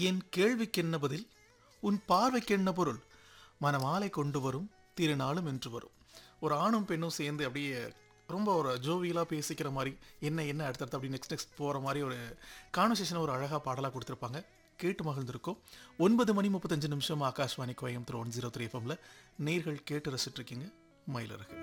என் கேள்விக்கென்ன பதில் உன் பார்வைக்கென்ன பொருள் மனமாலை கொண்டு வரும் திருநாளும் என்று வரும் ஒரு ஆணும் பெண்ணும் சேர்ந்து அப்படியே ரொம்ப ஒரு ஜோவியலாக பேசிக்கிற மாதிரி என்ன என்ன அடுத்தடுத்து அப்படி நெக்ஸ்ட் நெக்ஸ்ட் போகிற மாதிரி ஒரு கான்வர்சேஷனை ஒரு அழகாக பாடலாக கொடுத்துருப்பாங்க கேட்டு மகிழ்ந்திருக்கோம் ஒன்பது மணி முப்பத்தஞ்சு நிமிஷம் Akashvani Coimbatore one zero three எஃப்எம்ல நேர்கள் கேட்டு ரசிச்சுட்டு இருக்கீங்க மயிலருக்கு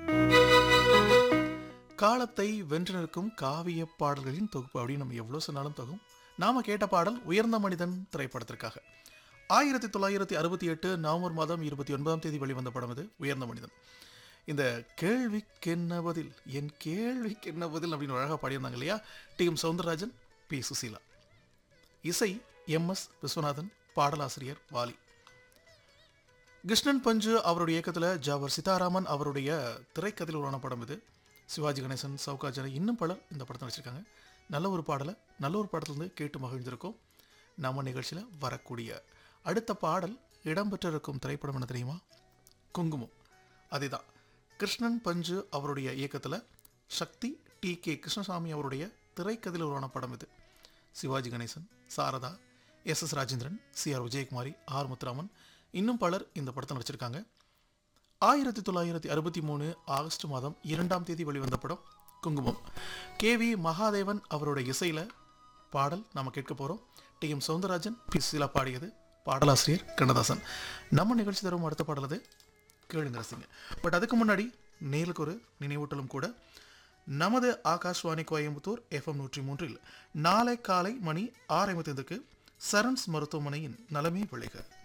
காலத்தை வென்று நிற்கும் காவிய பாடல்களின் தொகுப்பு அப்படின்னு நம்ம எவ்வளோ சொன்னாலும் தகும் நாம கேட்ட பாடல் உயர்ந்த மனிதன் திரைப்படத்திற்காக ஆயிரத்தி தொள்ளாயிரத்தி அறுபத்தி எட்டு நவம்பர் மாதம் இருபத்தி ஒன்பதாம் தேதி வெளிவந்த படம் இது உயர்ந்த மனிதன் இந்த கேள்விக்கென்ன பதில் என் கேள்விக்கென்ன பதில் அப்படின்னு அழகாக பாடியிருந்தாங்க இல்லையா T M Soundararajan P Susheela இசை எம் எஸ் விஸ்வநாதன் பாடலாசிரியர் வாலி கிருஷ்ணன் பஞ்சு அவருடைய இயக்கத்தில் ஜாவர் சீதாராமன் அவருடைய திரைக்கதையில் உருவான படம் இது சிவாஜி கணேசன் சவுகாஜன இன்னும் பலர் இந்த படத்தை நடிச்சிருக்காங்க நல்ல ஒரு பாடலை நல்ல ஒரு படத்துலேருந்து கேட்டு மகிழ்ந்திருக்கோம் நம்ம நிகழ்ச்சியில் வரக்கூடிய அடுத்த பாடல் இடம்பெற்றிருக்கும் திரைப்படம் என்ன தெரியுமா குங்குமம் அதுதான் கிருஷ்ணன் பஞ்சு அவருடைய இயக்கத்தில் சக்தி டி கே கிருஷ்ணசாமி அவருடைய திரைக்கதையில் உருவான படம் இது Sivaji Ganesan Sarada S S Rajendran C R Vijayakumari R Muthuraman இன்னும் பலர் இந்த படத்தை நடிச்சிருக்காங்க ஆயிரத்தி தொள்ளாயிரத்தி அறுபத்தி மூணு ஆகஸ்ட் மாதம் இரண்டாம் தேதி வெளிவந்த படம் குங்குமம் கே வி மகாதேவன் அவரோட இசையில் பாடல் நாம் கேட்க போகிறோம் T M Soundararajan P Susheela பாடியது பாடலாசிரியர் கண்ணதாசன் நம்ம நிகழ்ச்சி தரும் அடுத்த பாடல் அது கேளுங்க ரசிங்க பட் அதுக்கு முன்னாடி நேருக்கு ஒரு நினைவூட்டலும் கூட நமது ஆகாஷ்வாணி கோயம்புத்தூர் எஃப்எம் நூற்றி மூன்றில் நாளை காலை மணி ஆறு ஐம்பத்தைந்துக்கு சரண்ஸ் மருத்துவமனையின் நலமே விளைக